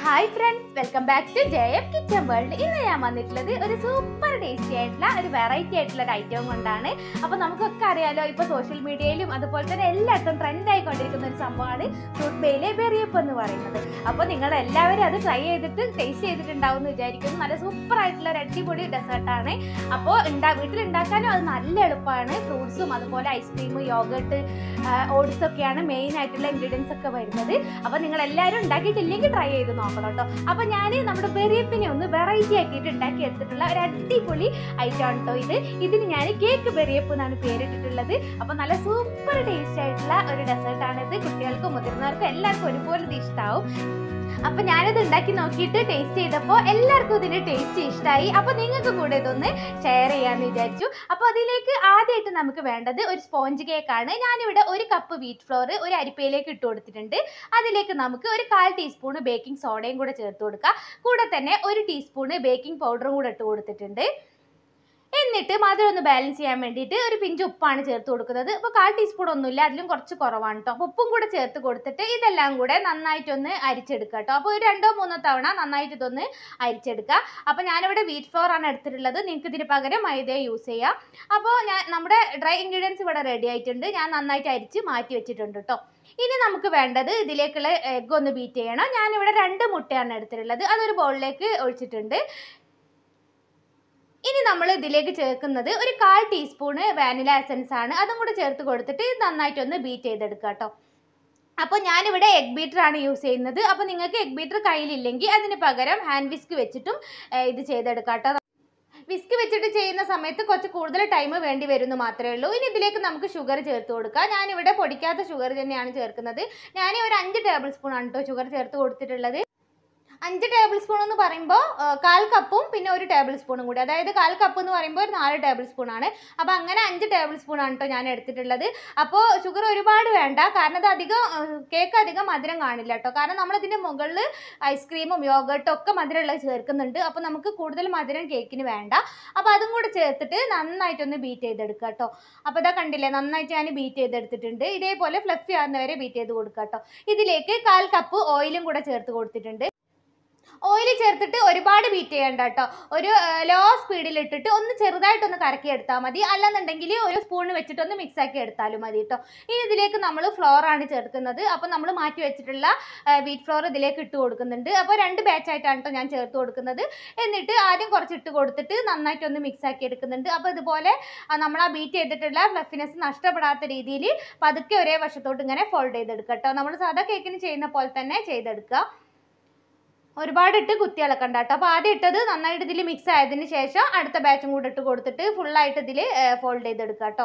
hi friends welcome back to J F kitchen world ഇന്ന് ഞാൻ വന്നിട്ടുള്ളത് ഒരു സൂപ്പർ ടേസ്റ്റി ആയിട്ടുള്ള ഒരു വെറൈറ്റി ആയിട്ടുള്ള ഒരു ഐറ്റം കൊണ്ടാണ് അപ്പോൾ നമുക്കൊക്കെ അറിയാലോ ഇപ്പോൾ സോഷ്യൽ മീഡിയയിലും അതുപോലെ തന്നെ എല്ലായിടത്തും ട്രെൻഡ് ആയിക്കൊണ്ടിരിക്കുന്ന ഒരു സംഭവമാണ് ഫ്രൂട്ട് ബേയിലെ ബെറിയപ്പ് എന്ന് പറയുന്നത് അപ്പോൾ നിങ്ങൾ എല്ലാവരും അത് ട്രൈ ചെയ്തിട്ട് ടേസ്റ്റ് ചെയ്തിട്ടുണ്ടാവും എന്ന് വിചാരിക്കുന്നു നല്ല സൂപ്പർ ആയിട്ടുള്ള ഒരു അടിപൊളി ഡെസേർട്ടാണ് അപ്പോൾ ഉണ്ടാ വീട്ടിൽ ഉണ്ടാക്കാനും അത് നല്ല എളുപ്പമാണ് ഫ്രൂട്ട്സും അതുപോലെ ഐസ്ക്രീം യോഗട്ട് ഓട്സ് ഒക്കെയാണ് മെയിൻ ആയിട്ടുള്ള ഇൻഗ്രീഡിയൻസ് ഒക്കെ വരുന്നത് അപ്പോൾ നിങ്ങൾ എല്ലാവരും ഉണ്ടാക്കിയിട്ടില്ലെങ്കിൽ ട്രൈ ചെയ്ത് നോക്കണം കേട്ടോ അപ്പോൾ ഞാൻ നമ്മുടെ ബെറിയപ്പിനെ ഒന്ന് വെറൈറ്റി ആക്കിയിട്ട് ഉണ്ടാക്കി എടുത്തിട്ടുള്ള ഒരു അടിപൊളി ഐറ്റം ആണ് കേട്ടോ ഇത് ഇതിന് ഞാൻ കേക്ക് ബെറിയപ്പ് എന്നാണ് പേരിട്ടിട്ടുള്ളത് അപ്പോൾ നല്ല സൂപ്പർ ടേസ്റ്റ് ആയിട്ടുള്ള ഒരു ഡെസേർട്ടാണ് ഇത് കുട്ടികൾക്കും മുതിർന്നവർക്കും എല്ലാവർക്കും ഒരുപോലെ ഇത് ഇഷ്ടമാവും അപ്പൊ ഞാനിത് ഉണ്ടാക്കി നോക്കിയിട്ട് ടേസ്റ്റ് ചെയ്തപ്പോൾ എല്ലാവർക്കും ഇതിന്റെ ടേസ്റ്റ് ഇഷ്ടമായി അപ്പൊ നിങ്ങൾക്ക് കൂടെ ഇതൊന്ന് ഷെയർ ചെയ്യാന്ന് വിചാരിച്ചു അപ്പൊ അതിലേക്ക് ആദ്യമായിട്ട് നമുക്ക് വേണ്ടത് ഒരു സ്പോഞ്ച് കേക്കാണ് ഞാനിവിടെ ഒരു കപ്പ് വീറ്റ് ഫ്ലോർ ഒരു അരിപ്പയിലേക്ക് ഇട്ട് കൊടുത്തിട്ടുണ്ട് അതിലേക്ക് നമുക്ക് ഒരു കാൽ ടീസ്പൂണ് ബേക്കിംഗ് സോഡയും കൂടെ ചേർത്ത് കൊടുക്കുക കൂടെ തന്നെ ഒരു ടീസ്പൂണ് ബേക്കിംഗ് പൗഡറും കൂടെ ഇട്ട് കൊടുത്തിട്ടുണ്ട് എന്നിട്ട് മധുരം ഒന്ന് ബാലൻസ് ചെയ്യാൻ വേണ്ടിയിട്ട് ഒരു പിഞ്ച് ഉപ്പാണ് ചേർത്ത് കൊടുക്കുന്നത് അപ്പോൾ കാൽ ടീസ്പൂൺ ഒന്നുമില്ല അതിലും കുറച്ച് കുറവാണ് കേട്ടോ അപ്പോൾ ഉപ്പും കൂടെ ചേർത്ത് കൊടുത്തിട്ട് ഇതെല്ലാം കൂടെ നന്നായിട്ടൊന്ന് അരിച്ചെടുക്കുക കേട്ടോ അപ്പോൾ ഒരു രണ്ടോ മൂന്നോ തവണ നന്നായിട്ട് ഇതൊന്ന് അരിച്ചെടുക്കുക അപ്പോൾ ഞാനിവിടെ വീറ്റ് ഫ്ലോർ ആണ് എടുത്തിട്ടുള്ളത് നിങ്ങൾക്ക് ഇതിന് പകരം മൈദ യൂസ് ചെയ്യാം അപ്പോൾ ഞാൻ നമ്മുടെ ഡ്രൈ ഇൻഗ്രീഡിയൻസ് ഇവിടെ റെഡി ആയിട്ടുണ്ട് ഞാൻ നന്നായിട്ട് അരിച്ച് മാറ്റി വെച്ചിട്ടുണ്ട് കേട്ടോ ഇനി നമുക്ക് വേണ്ടത് ഇതിലേക്കുള്ള എഗ്ഗ് ഒന്ന് ബീറ്റ് ചെയ്യണം ഞാനിവിടെ രണ്ട് മുട്ടയാണ് എടുത്തിട്ടുള്ളത് അതൊരു ബൗളിലേക്ക് ഒഴിച്ചിട്ടുണ്ട് ഇനി നമ്മൾ ഇതിലേക്ക് ചേർക്കുന്നത് ഒരു കാൽ ടീസ്പൂണ് വാനില എസൻസ് ആണ് അതും കൂടെ ചേർത്ത് കൊടുത്തിട്ട് ഇത് നന്നായിട്ടൊന്ന് ബീറ്റ് ചെയ്തെടുക്കുക കേട്ടോ അപ്പോൾ ഞാനിവിടെ എഗ് ബീറ്റർ ആണ് യൂസ് ചെയ്യുന്നത് അപ്പോൾ നിങ്ങൾക്ക് എഗ് ബീറ്റർ കയ്യിലില്ലെങ്കിൽ അതിന് പകരം ഹാൻഡ് വിസ്ക് വെച്ചിട്ടും ഏഹ്, ഇത് ചെയ്തെടുക്കാം കേട്ടോ വിസ്ക് വെച്ചിട്ട് ചെയ്യുന്ന സമയത്ത് കുറച്ച് കൂടുതൽ ടൈം വേണ്ടി വരുന്നു മാത്രമേ ഉള്ളൂ ഇനി ഇതിലേക്ക് നമുക്ക് ഷുഗർ ചേർത്ത് കൊടുക്കാം ഞാനിവിടെ പൊടിക്കാത്ത ഷുഗർ തന്നെയാണ് ചേർക്കുന്നത് ഞാൻ ഒരു അഞ്ച് ടേബിൾ സ്പൂൺ ആണ് കേട്ടോ ഷുഗർ ചേർത്ത് കൊടുത്തിട്ടുള്ളത് അഞ്ച് ടേബിൾ സ്പൂൺ എന്ന് പറയുമ്പോൾ കാൽ കപ്പും പിന്നെ ഒരു ടേബിൾ സ്പൂണും കൂടി അതായത് കാൽ കപ്പ് എന്ന് പറയുമ്പോൾ ഒരു നാല് ടേബിൾ സ്പൂൺ ആണ് അപ്പോൾ അങ്ങനെ അഞ്ച് ടേബിൾ സ്പൂൺ ആണ് കേട്ടോ ഞാൻ എടുത്തിട്ടുള്ളത് അപ്പോൾ ഷുഗർ ഒരുപാട് വേണ്ട കാരണം ഇത് അധികം കേക്ക് അധികം മധുരം കാണില്ല കേട്ടോ കാരണം നമ്മളിതിൻ്റെ മുകളിൽ ഐസ്ക്രീമും യോഗട്ടും ഒക്കെ മധുരമുള്ളത് ചേർക്കുന്നുണ്ട് അപ്പോൾ നമുക്ക് കൂടുതൽ മധുരം കേക്കിന് വേണ്ട അപ്പോൾ അതും കൂടി ചേർത്തിട്ട് നന്നായിട്ടൊന്ന് ബീറ്റ് ചെയ്തെടുക്കുക കേട്ടോ അപ്പോൾ ഇതാ കണ്ടില്ലേ നന്നായിട്ട് ഞാൻ ബീറ്റ് ചെയ്തെടുത്തിട്ടുണ്ട് ഇതേപോലെ ഫ്ലഫി ആകുന്നവരെ ബീറ്റ് ചെയ്ത് കൊടുക്കുക കേട്ടോ ഇതിലേക്ക് കാൽ കപ്പ് ഓയിലും കൂടെ ചേർത്ത് കൊടുത്തിട്ടുണ്ട് ഓയിൽ ചേർത്തിട്ട് ഒരുപാട് ബീറ്റ് ചെയ്യണ്ട കേട്ടോ ഒരു ലോ സ്പീഡിൽ ഇട്ടിട്ട് ഒന്ന് ചെറുതായിട്ടൊന്ന് കറക്കി എടുത്താൽ മതി അല്ലെന്നുണ്ടെങ്കിൽ ഒരു സ്പൂൺ വെച്ചിട്ടൊന്ന് മിക്സ് ആക്കി എടുത്താലും മതി കേട്ടോ ഇനി ഇതിലേക്ക് നമ്മൾ ഫ്ലോർ ആണ് ചേർക്കുന്നത് അപ്പോൾ നമ്മൾ മാറ്റി വെച്ചിട്ടുള്ള വീറ്റ് ഫ്ലോർ ഇതിലേക്ക് ഇട്ട് കൊടുക്കുന്നുണ്ട് അപ്പോൾ രണ്ട് batch ആയിട്ടാണ് കേട്ടോ ഞാൻ ചേർത്ത് കൊടുക്കുന്നത് എന്നിട്ട് ആദ്യം കുറച്ച് ഇട്ട് കൊടുത്തിട്ട് നന്നായിട്ടൊന്ന് മിക്സ് ആക്കി എടുക്കുന്നുണ്ട് അപ്പോൾ ഇതുപോലെ ആ, നമ്മൾ ആ ബീറ്റ് ചെയ്തിട്ടുള്ള ഫ്ലഫിനെസ് നഷ്ടപ്പെടാത്ത രീതിയിൽ പതുക്കെ ഒരേ വശത്തോട്ട് ഇങ്ങനെ ഫോൾഡ് ചെയ്തെടുക്കുക കേട്ടോ നമ്മൾ സാധാ കേക്കിന് ചെയ്യുന്ന പോലെ തന്നെ ചെയ്തെടുക്കുക ഒരുപാട് ഇട്ട് കുത്തി ഇളക്കണ്ട കേട്ടോ അപ്പോൾ ആദ്യം ഇട്ടത് നന്നായിട്ട് ഇതിൽ മിക്സ് ആയതിന് ശേഷം അടുത്ത ബാച്ചും കൂടെ ഇട്ട് കൊടുത്തിട്ട് ഫുള്ളായിട്ട് ഇതിൽ ഫോൾഡ് ചെയ്തെടുക്കുക കേട്ടോ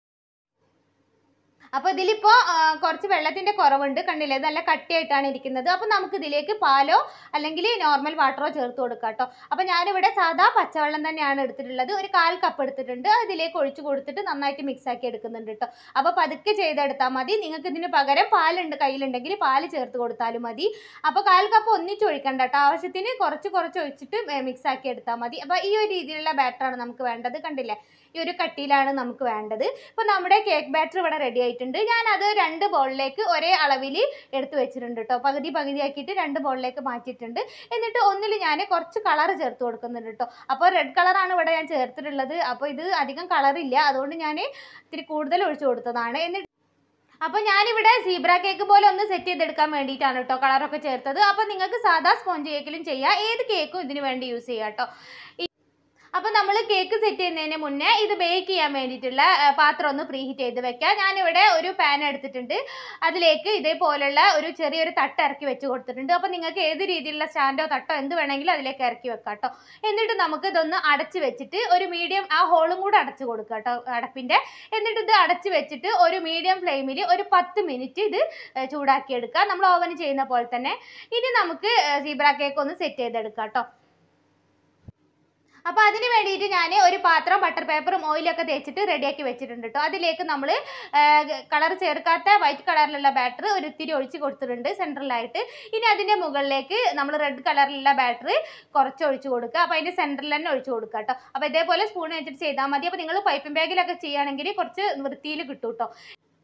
അപ്പോൾ ഇതിലിപ്പോൾ കുറച്ച് വെള്ളത്തിൻ്റെ കുറവുണ്ട് കണ്ടില്ലേ ഇത് നല്ല കട്ടിയായിട്ടാണ് ഇരിക്കുന്നത് അപ്പോൾ നമുക്ക് ഇതിലേക്ക് പാലോ അല്ലെങ്കിൽ നോർമൽ വാട്ടറോ ചേർത്ത് കൊടുക്കാം കേട്ടോ അപ്പോൾ ഞാനിവിടെ സാധാ പച്ചവെള്ളം തന്നെയാണ് എടുത്തിട്ടുള്ളത് ഒരു കാൽ കപ്പ് എടുത്തിട്ടുണ്ട് അത് ഇതിലേക്ക് ഒഴിച്ച് കൊടുത്തിട്ട് നന്നായിട്ട് മിക്സ് ആക്കി എടുക്കുന്നുണ്ട് കേട്ടോ അപ്പോൾ പതുക്കെ ചെയ്തെടുത്താൽ മതി നിങ്ങൾക്ക് ഇതിന് പകരം പാലുണ്ട് കയ്യിലുണ്ടെങ്കിൽ പാല് ചേർത്ത് കൊടുത്താലും മതി അപ്പോൾ കാൽ കപ്പ് ഒന്നിച്ച് ഒഴിക്കണ്ട കേട്ടോ ആവശ്യത്തിന് കുറച്ച് കുറച്ച് ഒഴിച്ചിട്ട് മിക്സ് ആക്കി എടുത്താൽ മതി അപ്പോൾ ഈ ഒരു രീതിയിലുള്ള ബാറ്ററാണ് നമുക്ക് വേണ്ടത് കണ്ടില്ലേ ഈ ഒരു കട്ടിയിലാണ് നമുക്ക് വേണ്ടത് ഇപ്പോൾ നമ്മുടെ കേക്ക് ബാറ്റർ ഇവിടെ റെഡി ആയിട്ടുണ്ട് ഞാനത് രണ്ട് ബോളിലേക്ക് ഒരേ അളവിൽ എടുത്ത് വെച്ചിട്ടുണ്ട് കേട്ടോ പകുതി പകുതിയാക്കിയിട്ട് രണ്ട് ബോളിലേക്ക് മാറ്റിയിട്ടുണ്ട് എന്നിട്ട് ഒന്നിൽ ഞാൻ കുറച്ച് കളർ ചേർത്ത് കൊടുക്കുന്നുണ്ട് കേട്ടോ അപ്പോൾ റെഡ് കളറാണ് ഇവിടെ ഞാൻ ചേർത്തിട്ടുള്ളത് അപ്പോൾ ഇത് അധികം കളറില്ല അതുകൊണ്ട് ഞാൻ ഇത്തിരി കൂടുതൽ ഒഴിച്ചു കൊടുത്തതാണ് എന്നിട്ട് അപ്പോൾ ഞാനിവിടെ സീബ്ര കേക്ക് പോലെ ഒന്ന് സെറ്റ് ചെയ്തെടുക്കാൻ വേണ്ടിയിട്ടാണ് കേട്ടോ കളറൊക്കെ ചേർത്തത് അപ്പോൾ നിങ്ങൾക്ക് സാധാ സ്പോഞ്ച് കേക്കിലും ചെയ്യാം ഏത് കേക്കും ഇതിന് വേണ്ടി യൂസ് ചെയ്യാം കേട്ടോ അപ്പോൾ നമ്മൾ കേക്ക് സെറ്റ് ചെയ്യുന്നതിന് മുന്നേ ഇത് ബേക്ക് ചെയ്യാൻ വേണ്ടിയിട്ടുള്ള ആ, പാത്രം ഒന്ന് പ്രീ ഹീറ്റ് ചെയ്ത് വെക്കാം ഞാനിവിടെ ഒരു പാൻ എടുത്തിട്ടുണ്ട് അതിലേക്ക് ഇതേപോലുള്ള ഒരു ചെറിയൊരു തട്ട് ഇറക്കി വെച്ച് കൊടുത്തിട്ടുണ്ട് അപ്പോൾ നിങ്ങൾക്ക് ഏത് രീതിയിലുള്ള സ്റ്റാൻഡോ തട്ടോ എന്ത് വേണമെങ്കിലും അതിലേക്ക് ഇറക്കി വെക്കാം കേട്ടോ എന്നിട്ട് നമുക്ക് ഇതൊന്ന് അടച്ച് വെച്ചിട്ട് ഒരു മീഡിയം ആ ഹോളും കൂടെ അടച്ച് കൊടുക്കുക കേട്ടോ അടപ്പിൻ്റെ എന്നിട്ട് ഇത് അടച്ച് വെച്ചിട്ട് ഒരു മീഡിയം ഫ്ലെയിമിൽ ഒരു പത്ത് മിനിറ്റ് ഇത് ഏ, ചൂടാക്കി എടുക്കുക നമ്മൾ ഓവന് ചെയ്യുന്ന പോലെ തന്നെ ഇനി നമുക്ക് സീബ്ര കേക്ക് ഒന്ന് സെറ്റ് ചെയ്തെടുക്കാം കേട്ടോ അപ്പോൾ അതിന് വേണ്ടിയിട്ട് ഞാൻ ഒരു പാത്രം ബട്ടർ പേപ്പറും ഓയിലൊക്കെ തേച്ചിട്ട് റെഡിയാക്കി വെച്ചിട്ടുണ്ട് കേട്ടോ അതിലേക്ക് നമ്മൾ കളർ ചേർക്കാത്ത വൈറ്റ് കളറിലുള്ള ബാറ്റർ ഒരു ഇത്തിരി ഒഴിച്ച് കൊടുത്തിട്ടുണ്ട് സെൻട്രലായിട്ട് ഇനി അതിൻ്റെ മുകളിലേക്ക് നമ്മൾ റെഡ് കളറിലുള്ള ബാറ്റർ കുറച്ച് ഒഴിച്ച് കൊടുക്കുക അപ്പോൾ അതിൻ്റെ സെൻറ്ററിൽ തന്നെ ഒഴിച്ച് കൊടുക്കുക കേട്ടോ അപ്പോൾ ഇതേപോലെ സ്പൂൺ വെച്ചിട്ട് ചെയ്താൽ മതി അപ്പോൾ നിങ്ങൾ പൈപ്പിംഗ് ബാഗിലൊക്കെ ചെയ്യുകയാണെങ്കിൽ കുറച്ച് വൃത്തിയിൽ കിട്ടും കേട്ടോ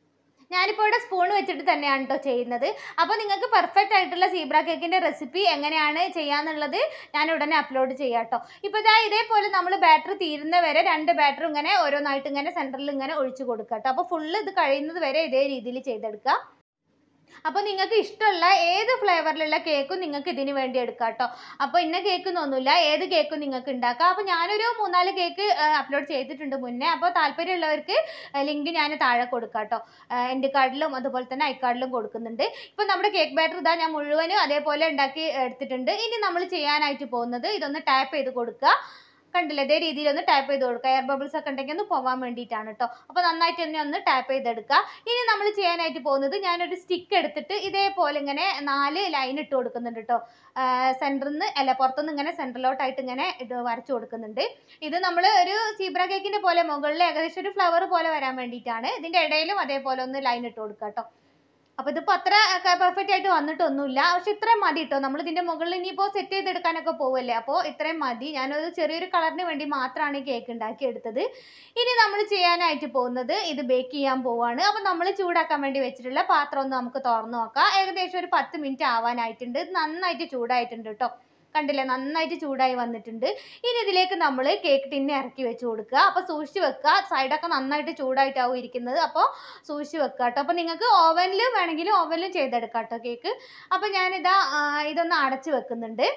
ഞാനിപ്പോൾ ഇവിടെ സ്പൂൺ വെച്ചിട്ട് തന്നെയാണ് കേട്ടോ ചെയ്യുന്നത് അപ്പോൾ നിങ്ങൾക്ക് പെർഫെക്റ്റ് ആയിട്ടുള്ള സീബ്ര കേക്കിൻ്റെ റെസിപ്പി എങ്ങനെയാണ് ചെയ്യാന്നുള്ളത് ഞാൻ ഉടനെ അപ്ലോഡ് ചെയ്യാം കേട്ടോ ഇപ്പോൾ ഇതാ ഇതേപോലെ നമ്മൾ ബാറ്റർ തീരുന്ന വരെ രണ്ട് ബാറ്റർ ഇങ്ങനെ ഓരോന്നായിട്ട് ഇങ്ങനെ സെൻറ്ററിൽ ഇങ്ങനെ ഒഴിച്ച് കൊടുക്കുക കേട്ടോ അപ്പോൾ ഫുള്ള് ഇത് കഴിയുന്നത് വരെ ഇതേ രീതിയിൽ ചെയ്തെടുക്കുക അപ്പോൾ നിങ്ങൾക്ക് ഇഷ്ടമുള്ള ഏത് ഫ്ലേവറിലുള്ള കേക്കും നിങ്ങൾക്ക് ഇതിന് വേണ്ടി എടുക്കാം കേട്ടോ അപ്പോൾ ഇന്ന കേക്ക് എന്നൊന്നുമില്ല ഏത് കേക്കും നിങ്ങൾക്ക് ഉണ്ടാക്കാം അപ്പോൾ ഞാനൊരു മൂന്നാല് കേക്ക് അപ്ലോഡ് ചെയ്തിട്ടുണ്ട് മുന്നേ അപ്പോൾ താല്പര്യമുള്ളവർക്ക് ലിങ്ക് ഞാൻ താഴെ കൊടുക്കാം കേട്ടോ എൻ്റെ കാർഡിലും അതുപോലെ തന്നെ ഐ കാർഡിലും കൊടുക്കുന്നുണ്ട് ഇപ്പോൾ നമ്മുടെ കേക്ക് ബാറ്റർ ഇതാ ഞാൻ മുഴുവനും അതേപോലെ ഉണ്ടാക്കി എടുത്തിട്ടുണ്ട് ഇനി നമ്മൾ ചെയ്യാനായിട്ട് പോകുന്നത് ഇതൊന്ന് ടാപ്പ് ചെയ്ത് കൊടുക്കുക കണ്ടില്ലേ ഇതേ രീതിയിൽ ഒന്ന് ടാപ്പ് ചെയ്ത് കൊടുക്കുക എയർ ബബിൾസ് ഒക്കെ ഉണ്ടെങ്കിൽ ഒന്ന് പോകാൻ വേണ്ടിയിട്ടാണ് കേട്ടോ അപ്പോൾ നന്നായിട്ട് തന്നെ ഒന്ന് ടാപ്പ് ചെയ്തെടുക്കുക ഇനി നമ്മൾ ചെയ്യാനായിട്ട് പോകുന്നത് ഞാനൊരു സ്റ്റിക്ക് എടുത്തിട്ട് ഇതേപോലെ ഇങ്ങനെ നാല് ലൈൻ ഇട്ട് കൊടുക്കുന്നുണ്ട് കേട്ടോ സെൻറ്ററിൽ നിന്ന് അല്ല പുറത്തുനിന്ന് ഇങ്ങനെ സെൻറ്ററിലോട്ടായിട്ട് ഇങ്ങനെ ഇത് വരച്ചു കൊടുക്കുന്നുണ്ട് ഇത് നമ്മൾ ഒരു സീബ്ര കേക്കിൻ്റെ പോലെ മുകളിൽ ഏകദേശം ഒരു ഫ്ലവർ പോലെ വരാൻ വേണ്ടിയിട്ടാണ് ഇതിൻ്റെ ഇടയിലും അതേപോലെ ഒന്ന് ലൈൻ ഇട്ട് കൊടുക്കുക കേട്ടോ അപ്പോൾ ഇതിപ്പോൾ അത്ര പെർഫെക്റ്റ് ആയിട്ട് വന്നിട്ടൊന്നുമില്ല പക്ഷെ ഇത്രയും മതി കേട്ടോ നമ്മൾ ഇതിൻ്റെ മുകളിൽ ഇനിയിപ്പോൾ സെറ്റ് ചെയ്തെടുക്കാനൊക്കെ പോവല്ലേ അപ്പോൾ ഇത്രയും മതി ഞാനൊരു ചെറിയൊരു കളറിന് വേണ്ടി മാത്രമാണ് ഈ കേക്ക് ഉണ്ടാക്കിയെടുത്തത് ഇനി നമ്മൾ ചെയ്യാനായിട്ട് പോകുന്നത് ഇത് ബേക്ക് ചെയ്യാൻ പോവാണ് അപ്പോൾ നമ്മൾ ചൂടാക്കാൻ വേണ്ടി വെച്ചിട്ടുള്ള പാത്രം ഒന്ന് നമുക്ക് തുറന്നു നോക്കാം ഏകദേശം ഒരു പത്ത് മിനിറ്റ് ആവാനായിട്ടുണ്ട് ഇത് നന്നായിട്ട് ചൂടായിട്ടുണ്ട് കേട്ടോ കണ്ടില്ലേ നന്നായിട്ട് ചൂടായി വന്നിട്ടുണ്ട് ഇനി ഇതിലേക്ക് നമ്മൾ കേക്ക് ടിന്നെ ഇറക്കി വെച്ച് കൊടുക്കുക അപ്പോൾ സൂക്ഷിച്ച് വെക്കുക സൈഡൊക്കെ നന്നായിട്ട് ചൂടായിട്ടാവും ഇരിക്കുന്നത് അപ്പോൾ സൂക്ഷിച്ച് വെക്കുക കേട്ടോ അപ്പോൾ നിങ്ങൾക്ക് ഓവനിൽ വേണമെങ്കിൽ ഓവനിലും ചെയ്തെടുക്കാം കേട്ടോ കേക്ക് അപ്പോൾ ഞാനിതാ ആ, ഇതൊന്ന് അടച്ച് വെക്കുന്നുണ്ട്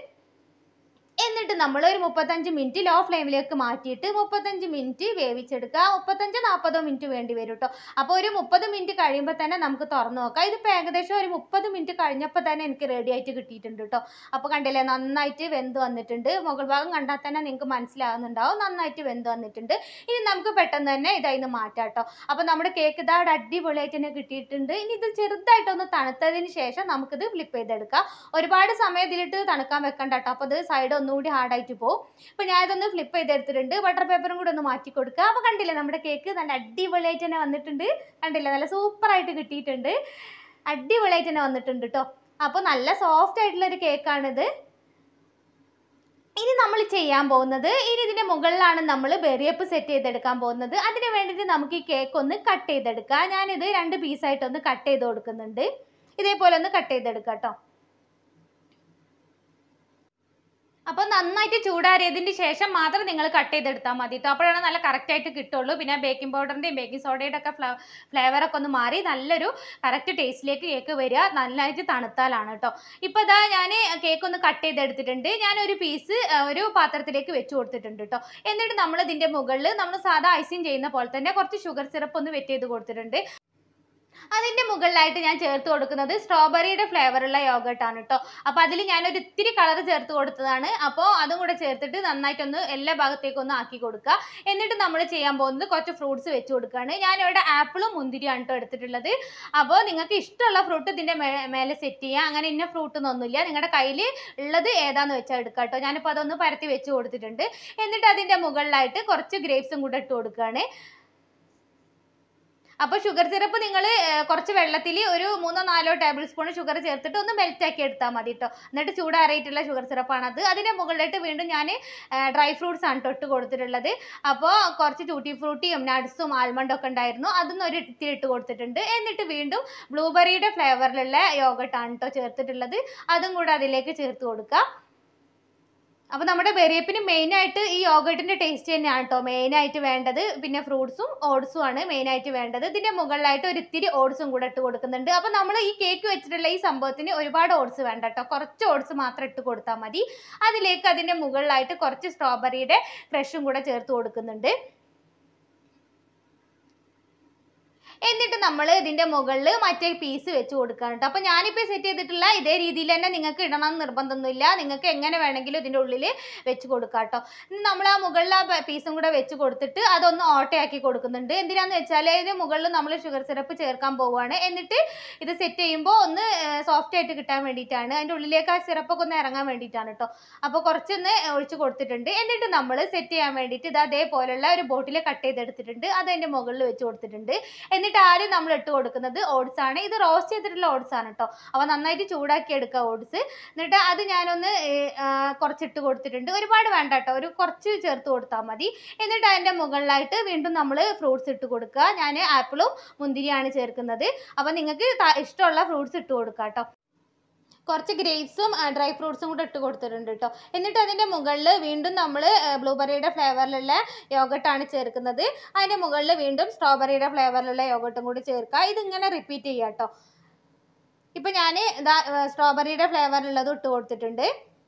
എന്നിട്ട് നമ്മൾ ഒരു മുപ്പത്തഞ്ച് മിനിറ്റ് ലോ ഫ്ലെയിമിലേക്ക് മാറ്റിയിട്ട് മുപ്പത്തഞ്ച് മിനിറ്റ് വേവിച്ചെടുക്കുക മുപ്പത്തഞ്ച് നാൽപ്പതോ മിനിറ്റ് വേണ്ടി വരും കേട്ടോ അപ്പോൾ ഒരു മുപ്പത് മിനിറ്റ് കഴിയുമ്പോൾ തന്നെ നമുക്ക് തുറന്ന് നോക്കാം ഇതിപ്പോൾ ഏകദേശം ഒരു മുപ്പത് മിനിറ്റ് കഴിഞ്ഞപ്പോൾ തന്നെ എനിക്ക് റെഡി ആയിട്ട് കിട്ടിയിട്ടുണ്ട് കേട്ടോ അപ്പോൾ കണ്ടില്ലേ നന്നായിട്ട് വെന്ത് വന്നിട്ടുണ്ട് മുകൾ ഭാഗം കണ്ടാൽ തന്നെ നിങ്ങൾക്ക് മനസ്സിലാകുന്നുണ്ടാവും നന്നായിട്ട് വെന്ത് വന്നിട്ടുണ്ട് ഇനി നമുക്ക് പെട്ടെന്ന് തന്നെ ഇതായിന്ന് മാറ്റാം കേട്ടോ അപ്പോൾ നമ്മുടെ കേക്ക് ഇതാ അവിടെ അടിപൊളിയായിട്ട് തന്നെ കിട്ടിയിട്ടുണ്ട് ഇനി ഇത് ചെറുതായിട്ടൊന്ന് തണുത്തതിന് ശേഷം നമുക്കിത് ഫ്ലിപ്പ് ചെയ്തെടുക്കാം ഒരുപാട് സമയം ഇതിലിട്ട് തണുക്കാൻ വെക്കണ്ട കേട്ടോ അപ്പോൾ ഇത് സൈഡ് ഒന്നുകൂടി ഹാർഡായിട്ട് പോകും അപ്പോൾ ഞാൻ ഇതൊന്ന് ഫ്ലിപ്പ് ചെയ്തെടുത്തിട്ടുണ്ട് ബട്ടർ പേപ്പറും കൂടെ ഒന്ന് മാറ്റി കൊടുക്കുക അപ്പോൾ കണ്ടില്ലേ നമ്മുടെ കേക്ക് നല്ല അടിപൊളിയായിട്ട് തന്നെ വന്നിട്ടുണ്ട് കണ്ടില്ലേ നല്ല സൂപ്പറായിട്ട് കിട്ടിയിട്ടുണ്ട് അടിപൊളിയായിട്ട് തന്നെ വന്നിട്ടുണ്ട് കേട്ടോ അപ്പോൾ നല്ല സോഫ്റ്റ് ആയിട്ടുള്ള ഒരു കേക്കാണിത് ഇനി നമ്മൾ ചെയ്യാൻ പോകുന്നത് ഇനി ഇതിൻ്റെ മുകളിലാണ് നമ്മൾ ബെറിയപ്പ് സെറ്റ് ചെയ്തെടുക്കാൻ പോകുന്നത് അതിന് വേണ്ടിയിട്ട് നമുക്ക് ഈ കേക്ക് ഒന്ന് കട്ട് ചെയ്തെടുക്കാം ഞാനിത് രണ്ട് പീസായിട്ടൊന്ന് കട്ട് ചെയ്ത് കൊടുക്കുന്നുണ്ട് ഇതേപോലെ ഒന്ന് കട്ട് ചെയ്തെടുക്കാം കേട്ടോ അപ്പോൾ നന്നായിട്ട് ചൂടാറിയതിന് ശേഷം മാത്രം നിങ്ങൾ കട്ട് ചെയ്തെടുത്താൽ മതി കേട്ടോ അപ്പോഴാണ് നല്ല കറക്റ്റ് ആയിട്ട് കിട്ടുള്ളൂ പിന്നെ ബേക്കിംഗ് പൗഡറിൻ്റെയും ബേക്കിംഗ് സോഡയുടെ ഒക്കെ ഫ്ല ഫ്ലേവറൊക്കെ ഒന്ന് മാറി നല്ലൊരു കറക്റ്റ് ടേസ്റ്റിലേക്ക് കേക്ക് വരിക നന്നായിട്ട് തണുത്താലാണ് കേട്ടോ ഇപ്പോൾ ഇതാ ഞാൻ കേക്ക് ഒന്ന് കട്ട് ചെയ്തെടുത്തിട്ടുണ്ട് ഞാനൊരു പീസ് ഒരു പാത്രത്തിലേക്ക് വെച്ച് കൊടുത്തിട്ടുണ്ട് കേട്ടോ എന്നിട്ട് നമ്മൾ ഇതിൻ്റെ മുകളിൽ നമ്മൾ സാധാ ഐസിങ് ചെയ്യുന്ന പോലെ തന്നെ കുറച്ച് ഷുഗർ സിറപ്പ് ഒന്ന് വെറ്റ് ചെയ്ത് കൊടുത്തിട്ടുണ്ട് അതിൻ്റെ മുകളിലായിട്ട് ഞാൻ ചേർത്ത് കൊടുക്കുന്നത് സ്ട്രോബെറിയുടെ ഫ്ലേവറുള്ള യോഗട്ടാണ് കേട്ടോ അപ്പോൾ അതിൽ ഞാനൊരു ഇത്തിരി കളർ ചേർത്ത് കൊടുത്തതാണ് അപ്പോൾ അതും കൂടെ ചേർത്തിട്ട് നന്നായിട്ടൊന്ന് എല്ലാ ഭാഗത്തേക്കും ഒന്ന് ആക്കി കൊടുക്കുക എന്നിട്ട് നമ്മൾ ചെയ്യാൻ പോകുന്നത് കുറച്ച് ഫ്രൂട്ട്സ് വെച്ച് കൊടുക്കുകയാണ് ഞാനിവിടെ ആപ്പിളും മുന്തിരിയാണ് കേട്ടോ എടുത്തിട്ടുള്ളത് അപ്പോൾ നിങ്ങൾക്ക് ഇഷ്ടമുള്ള ഫ്രൂട്ട് ഇതിൻ്റെ മേ മേലെ സെറ്റ് ചെയ്യുക അങ്ങനെ ഇന്ന ഫ്രൂട്ട് എന്നൊന്നുമില്ല നിങ്ങളുടെ കയ്യിൽ ഉള്ളത് ഏതാന്ന് വെച്ചാൽ എടുക്കുക കേട്ടോ ഞാനിപ്പോൾ അതൊന്ന് പരത്തി വെച്ച് കൊടുത്തിട്ടുണ്ട് എന്നിട്ട് അതിൻ്റെ മുകളിലായിട്ട് കുറച്ച് ഗ്രേപ്സും കൂടെ ഇട്ട് കൊടുക്കുകയാണ് അപ്പോൾ ഷുഗർ സിറപ്പ് നിങ്ങൾ കുറച്ച് വെള്ളത്തിൽ ഒരു മൂന്നോ നാലോ ടേബിൾ സ്പൂൺ ഷുഗർ ചേർത്തിട്ട് ഒന്ന് മെൽറ്റ് ആക്കി എടുത്താൽ മതി കേട്ടോ എന്നിട്ട് ചൂടാറിയിട്ടുള്ള ഷുഗർ സിറപ്പാണത് അതിൻ്റെ മുകളിലായിട്ട് വീണ്ടും ഞാൻ ഡ്രൈ ഫ്രൂട്ട്സ് ആണ് തൊട്ട് കൊടുത്തിട്ടുള്ളത് അപ്പോൾ കുറച്ച് ടൂട്ടി ഫ്രൂട്ടിയും നട്ട്സും ആൽമണ്ടും ഒക്കെ ഉണ്ടായിരുന്നു അതൊന്നും ഒരു ഇത്തിരി ഇട്ട് കൊടുത്തിട്ടുണ്ട് എന്നിട്ട് വീണ്ടും ബ്ലൂബെറിയുടെ ഫ്ലേവറിലുള്ള യോഗട്ടാണ് കേട്ടോ ചേർത്തിട്ടുള്ളത് അതും കൂടെ അതിലേക്ക് ചേർത്ത് കൊടുക്കുക അപ്പോൾ നമ്മുടെ ബെറിയപ്പിന് മെയിനായിട്ട് ഈ യോഗട്ടിൻ്റെ ടേസ്റ്റ് തന്നെയാണ് കേട്ടോ മെയിനായിട്ട് വേണ്ടത് പിന്നെ ഫ്രൂട്ട്സും ഓട്സും ആണ് മെയിനായിട്ട് വേണ്ടത് ഇതിൻ്റെ മുകളിലായിട്ട് ഒരു ഇത്തിരി ഓട്സും കൂടെ ഇട്ട് കൊടുക്കുന്നുണ്ട് അപ്പോൾ നമ്മൾ ഈ കേക്ക് വെച്ചിട്ടുള്ള ഈ സംഭവത്തിന് ഒരുപാട് ഓട്സ് വേണ്ട കേട്ടോ കുറച്ച് ഓട്സ് മാത്രം ഇട്ട് കൊടുത്താൽ മതി അതിലേക്ക് അതിൻ്റെ മുകളിലായിട്ട് കുറച്ച് സ്ട്രോബെറിയുടെ ഫ്രഷും കൂടെ ചേർത്ത് കൊടുക്കുന്നുണ്ട് എന്നിട്ട് നമ്മൾ ഇതിൻ്റെ മുകളിൽ മറ്റേ പീസ് വെച്ച് കൊടുക്കുകയാണ് കേട്ടോ അപ്പോൾ ഞാനിപ്പോൾ സെറ്റ് ചെയ്തിട്ടുള്ള ഇതേ രീതിയിൽ തന്നെ നിങ്ങൾക്ക് ഇടണം എന്ന് നിർബന്ധമൊന്നുമില്ല നിങ്ങൾക്ക് എങ്ങനെ വേണമെങ്കിലും ഇതിൻ്റെ ഉള്ളിൽ വെച്ച് കൊടുക്കാം കേട്ടോ ഇനി നമ്മൾ ആ മുകളിൽ ആ പീസും കൂടെ വെച്ച് കൊടുത്തിട്ട് അതൊന്ന് ഓട്ടയാക്കി കൊടുക്കുന്നുണ്ട് എന്തിനാന്ന് വെച്ചാൽ ഇതിന് മുകളിൽ നമ്മൾ ഷുഗർ സിറപ്പ് ചേർക്കാൻ പോവുകയാണ് എന്നിട്ട് ഇത് സെറ്റ് ചെയ്യുമ്പോൾ ഒന്ന് സോഫ്റ്റ് ആയിട്ട് കിട്ടാൻ വേണ്ടിയിട്ടാണ് അതിൻ്റെ ഉള്ളിലേക്ക് ആ സിറപ്പൊക്കെ ഒന്ന് ഇറങ്ങാൻ വേണ്ടിയിട്ടാണ് കേട്ടോ അപ്പോൾ കുറച്ചൊന്ന് ഒഴിച്ച് കൊടുത്തിട്ടുണ്ട് എന്നിട്ട് നമ്മൾ സെറ്റ് ചെയ്യാൻ വേണ്ടിയിട്ട് ഇത് അതേപോലെയുള്ള ഒരു ബോട്ടിൽ കട്ട് ചെയ്തെടുത്തിട്ടുണ്ട് അത് അതിൻ്റെ മുകളിൽ വെച്ച് കൊടുത്തിട്ടുണ്ട് എന്നിട്ട് എന്നിട്ട് ആദ്യം നമ്മൾ ഇട്ട് കൊടുക്കുന്നത് ഓട്സ് ആണ് ഇത് റോസ്റ്റ് ചെയ്തിട്ടുള്ള ഓട്സ് ആണ് കേട്ടോ അപ്പോൾ നന്നായിട്ട് ചൂടാക്കി എടുക്കുക ഓട്സ് എന്നിട്ട് അത് ഞാനൊന്ന് ഏഹ്, ആ, കുറച്ചിട്ട് കൊടുത്തിട്ടുണ്ട് ഒരുപാട് വേണ്ട കേട്ടോ ഒരു കുറച്ച് ചേർത്ത് കൊടുത്താൽ മതി എന്നിട്ട് അതിൻ്റെ മുകളിലായിട്ട് വീണ്ടും നമ്മൾ ഫ്രൂട്ട്സ് ഇട്ട് കൊടുക്കുക ഞാൻ ആപ്പിളും മുന്തിരിയാണ് ചേർക്കുന്നത് അപ്പോൾ നിങ്ങൾക്ക് ത- ഇഷ്ടമുള്ള ഫ്രൂട്ട്സ് ഇട്ട് കൊടുക്കുക കേട്ടോ കുറച്ച് ഗ്രേപ്സും ഡ്രൈ ഫ്രൂട്ട്സും കൂടെ ഇട്ട് കൊടുത്തിട്ടുണ്ട് കേട്ടോ എന്നിട്ട് അതിൻ്റെ മുകളിൽ വീണ്ടും നമ്മൾ ബ്ലൂബെറിയുടെ ഫ്ലേവറിലുള്ള യോഗട്ടാണ് ചേർക്കുന്നത് അതിൻ്റെ മുകളിൽ വീണ്ടും സ്ട്രോബെറിയുടെ ഫ്ലേവറിലുള്ള യോഗട്ടും കൂടി ചേർക്കുക ഇതിങ്ങനെ റിപ്പീറ്റ് ചെയ്യുക കേട്ടോ ഇപ്പം ഞാൻ ഇതാ സ്ട്രോബെറിയുടെ ഫ്ലേവറിലുള്ളത് ഇട്ട് കൊടുത്തിട്ടുണ്ട്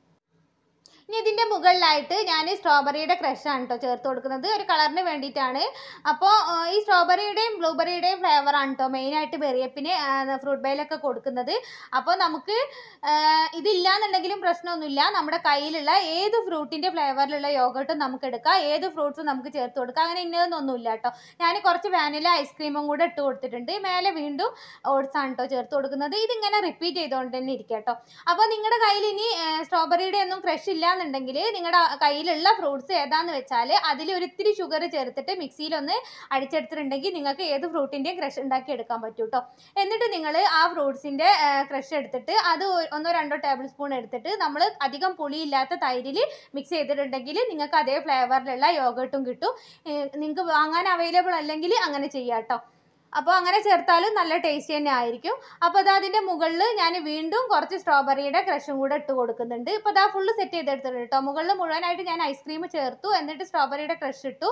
ഇനി ഇതിൻ്റെ മുകളിലായിട്ട് ഞാൻ സ്ട്രോബെറിയുടെ ക്രഷാണ് കേട്ടോ ചേർത്ത് കൊടുക്കുന്നത് ഒരു കളറിന് വേണ്ടിയിട്ടാണ് അപ്പോൾ ഈ സ്ട്രോബെറിയുടെയും ബ്ലൂബെറിയുടെയും ഫ്ലേവറാണ് കേട്ടോ മെയിനായിട്ട് ബെറിയപ്പിന് ഫ്രൂട്ട് ബൈലൊക്കെ കൊടുക്കുന്നത് അപ്പോൾ നമുക്ക് ആ, ഇതില്ലാന്നുണ്ടെങ്കിലും പ്രശ്നമൊന്നുമില്ല നമ്മുടെ കയ്യിലുള്ള ഏത് ഫ്രൂട്ടിൻ്റെ ഫ്ലേവറിലുള്ള യോഗട്ടും നമുക്ക് എടുക്കാം ഏത് ഫ്രൂട്ട്സും നമുക്ക് ചേർത്ത് കൊടുക്കാം അങ്ങനെ ഇന്നതൊന്നുമില്ല കേട്ടോ ഞാൻ കുറച്ച് വാനില ഐസ്ക്രീമും കൂടെ ഇട്ട് കൊടുത്തിട്ടുണ്ട് മേലെ വീണ്ടും ഓട്സ് ആണ് കേട്ടോ ചേർത്ത് കൊടുക്കുന്നത് ഇതിങ്ങനെ റിപ്പീറ്റ് ചെയ്തുകൊണ്ട് തന്നെ ഇരിക്കുക കേട്ടോ അപ്പോൾ നിങ്ങളുടെ കയ്യിൽ ഇനി സ്ട്രോബെറിയുടെ ഒന്നും ക്രഷ് ഇല്ലാന്നുണ്ടെങ്കിൽ നിങ്ങളുടെ കയ്യിലുള്ള ഫ്രൂട്ട്സ് ഏതാന്ന് വെച്ചാൽ അതിൽ ഒരു ഇത്തിരി ഷുഗർ ചേർത്തിട്ട് മിക്സിയിലൊന്ന് അടിച്ചെടുത്തിട്ടുണ്ടെങ്കിൽ നിങ്ങൾക്ക് ഏത് ഫ്രൂട്ടിൻ്റെയും ക്രഷ് ഉണ്ടാക്കി എടുക്കാൻ പറ്റും കേട്ടോ എന്നിട്ട് നിങ്ങൾ ആ ഫ്രൂട്ട്സിൻ്റെ ക്രഷ് എടുത്തിട്ട് അത് ഒ- ഒന്നോ രണ്ടോ ടേബിൾ സ്പൂൺ എടുത്തിട്ട് നമ്മൾ അധികം പുളിയില്ലാത്ത തൈരിൽ മിക്സ് ചെയ്തിട്ടുണ്ടെങ്കിൽ നിങ്ങൾക്ക് അതേ ഫ്ലേവറിലുള്ള യോഗട്ടും കിട്ടും നിങ്ങൾക്ക് വാങ്ങാൻ അവൈലബിൾ അല്ലെങ്കിൽ അങ്ങനെ ചെയ്യാം കേട്ടോ അപ്പോൾ അങ്ങനെ ചേർത്താലും നല്ല ടേസ്റ്റ് തന്നെ ആയിരിക്കും അപ്പോൾ അത് അതിൻ്റെ മുകളിൽ ഞാൻ വീണ്ടും കുറച്ച് സ്ട്രോബെറിയുടെ ക്രഷും കൂടെ ഇട്ട് കൊടുക്കുന്നുണ്ട് ഇപ്പോൾ അതാ ഫുള്ള് സെറ്റ് ചെയ്തെടുത്തിട്ടുണ്ട് കേട്ടോ മുകളിൽ മുഴുവനായിട്ട് ഞാൻ ഐസ്ക്രീം ചേർത്തു എന്നിട്ട് സ്ട്രോബെറിയുടെ ക്രഷ് ഇട്ടു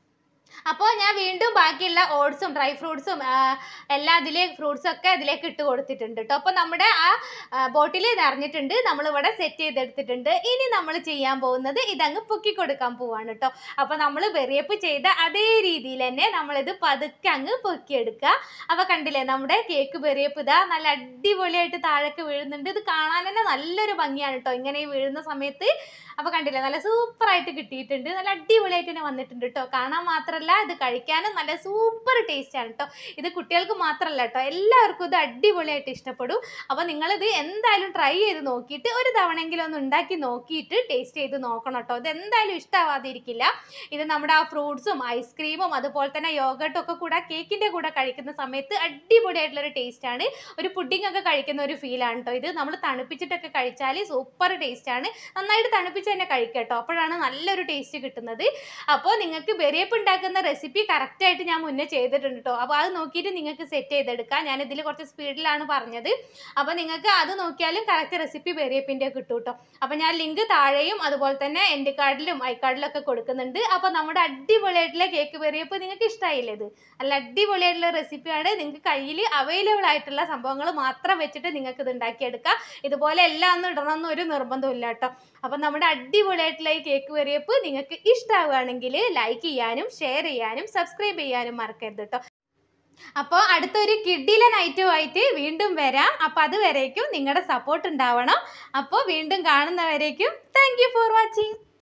അപ്പോൾ ഞാൻ വീണ്ടും ബാക്കിയുള്ള ഓട്സും ഡ്രൈ ഫ്രൂട്ട്സും എല്ലാ അതിലെ ഫ്രൂട്ട്സും ഒക്കെ അതിലേക്ക് ഇട്ട് കൊടുത്തിട്ടുണ്ട് കേട്ടോ അപ്പോൾ നമ്മുടെ ആ ബോട്ടിൽ നിറഞ്ഞിട്ടുണ്ട് നമ്മളിവിടെ സെറ്റ് ചെയ്തെടുത്തിട്ടുണ്ട് ഇനി നമ്മൾ ചെയ്യാൻ പോകുന്നത് ഇതങ്ങ് പൊക്കി കൊടുക്കാൻ പോവാണ് കേട്ടോ അപ്പോൾ നമ്മൾ ബെറിയപ്പ് ചെയ്ത അതേ രീതിയിൽ തന്നെ നമ്മളിത് പതുക്കെ അങ്ങ് പൊക്കിയെടുക്കുക അപ്പോൾ കണ്ടില്ലേ നമ്മുടെ കേക്ക് ബെറിയപ്പ് ഇതാ നല്ല അടിപൊളിയായിട്ട് താഴേക്ക് വീഴുന്നുണ്ട് ഇത് കാണാൻ തന്നെ നല്ലൊരു ഭംഗിയാണ് കേട്ടോ ഇങ്ങനെ ഈ വീഴുന്ന സമയത്ത് അപ്പോൾ കണ്ടില്ലേ നല്ല സൂപ്പറായിട്ട് കിട്ടിയിട്ടുണ്ട് നല്ല അടിപൊളിയായിട്ട് തന്നെ വന്നിട്ടുണ്ട് കേട്ടോ കാണാൻ മാത്രമല്ല ഇത് കഴിക്കാനും നല്ല സൂപ്പർ ടേസ്റ്റ് ആണ് കേട്ടോ ഇത് കുട്ടികൾക്ക് മാത്രമല്ല കേട്ടോ എല്ലാവർക്കും ഇത് അടിപൊളിയായിട്ട് ഇഷ്ടപ്പെടും അപ്പോൾ നിങ്ങളിത് എന്തായാലും ട്രൈ ചെയ്ത് നോക്കിയിട്ട് ഒരു തവണയെങ്കിലും ഒന്ന് ഉണ്ടാക്കി നോക്കിയിട്ട് ടേസ്റ്റ് ചെയ്ത് നോക്കണം കേട്ടോ ഇത് എന്തായാലും ഇഷ്ടമാവാതിരിക്കില്ല ഇത് നമ്മുടെ ആ ഫ്രൂട്ട്സും ഐസ്ക്രീമും അതുപോലെ തന്നെ യോഗട്ടും ഒക്കെ കൂടെ കേക്കിൻ്റെ കൂടെ കഴിക്കുന്ന സമയത്ത് അടിപൊളിയായിട്ടുള്ളൊരു ടേസ്റ്റ് ആണ് ഒരു പുഡിംഗ് ഒക്കെ കഴിക്കുന്ന ഒരു ഫീലാണ് കേട്ടോ ഇത് നമ്മൾ തണുപ്പിച്ചിട്ടൊക്കെ കഴിച്ചാൽ സൂപ്പർ ടേസ്റ്റ് ആണ് നന്നായിട്ട് തണുപ്പിച്ച് തന്നെ കഴിക്കുക കേട്ടോ അപ്പോഴാണ് നല്ലൊരു ടേസ്റ്റ് കിട്ടുന്നത് അപ്പോൾ നിങ്ങൾക്ക് ബെറിയപ്പ് ഉണ്ടാക്കുന്ന റെസിപ്പി കറക്റ്റായിട്ട് ഞാൻ മുന്നേ ചെയ്തിട്ടുണ്ട് കേട്ടോ അപ്പോൾ അത് നോക്കിയിട്ട് നിങ്ങൾക്ക് സെറ്റ് ചെയ്തെടുക്കാം ഞാൻ ഇതിൽ കുറച്ച് സ്പീഡിലാണ് പറഞ്ഞത് അപ്പോൾ നിങ്ങൾക്ക് അത് നോക്കിയാലും കറക്റ്റ് റെസിപ്പി ബെറിയപ്പിൻ്റെ കിട്ടും കേട്ടോ അപ്പോൾ ഞാൻ ലിങ്ക് താഴെയും അതുപോലെ തന്നെ എൻ്റെ കാർഡിലും ഐ കാർഡിലും ഒക്കെ കൊടുക്കുന്നുണ്ട് അപ്പോൾ നമ്മുടെ അടിപൊളിയായിട്ടുള്ള കേക്ക് ബെറിയപ്പ് നിങ്ങൾക്ക് ഇഷ്ടമായില്ലേ ഇത് നല്ല അടിപൊളിയായിട്ടുള്ള റെസിപ്പിയാണ് നിങ്ങൾക്ക് കയ്യിൽ അവൈലബിൾ ആയിട്ടുള്ള സംഭവങ്ങൾ മാത്രം വെച്ചിട്ട് നിങ്ങൾക്ക് ഇത് ഉണ്ടാക്കിയെടുക്കാം ഇതുപോലെ എല്ലാം ഒന്നും ഇടണമെന്ന് ഒരു നിർബന്ധമില്ല കേട്ടോ അപ്പം നമ്മുടെ അടിപൊളിയായിട്ടുള്ള ഈ കേക്ക് വെറിയപ്പ് നിങ്ങൾക്ക് ഇഷ്ടമാവുകയാണെങ്കിൽ ലൈക്ക് ചെയ്യാനും ഷെയർ ചെയ്യാനും സബ്സ്ക്രൈബ് ചെയ്യാനും മറക്കരുത് കേട്ടോ അപ്പോൾ അടുത്തൊരു കിഡിലൻ ഐറ്റമായിട്ട് വീണ്ടും വരാം അപ്പോൾ അതുവരേക്കും നിങ്ങളുടെ സപ്പോർട്ട് ഉണ്ടാവണം അപ്പോൾ വീണ്ടും കാണുന്നവരേക്കും താങ്ക് യു ഫോർ വാച്ചിങ്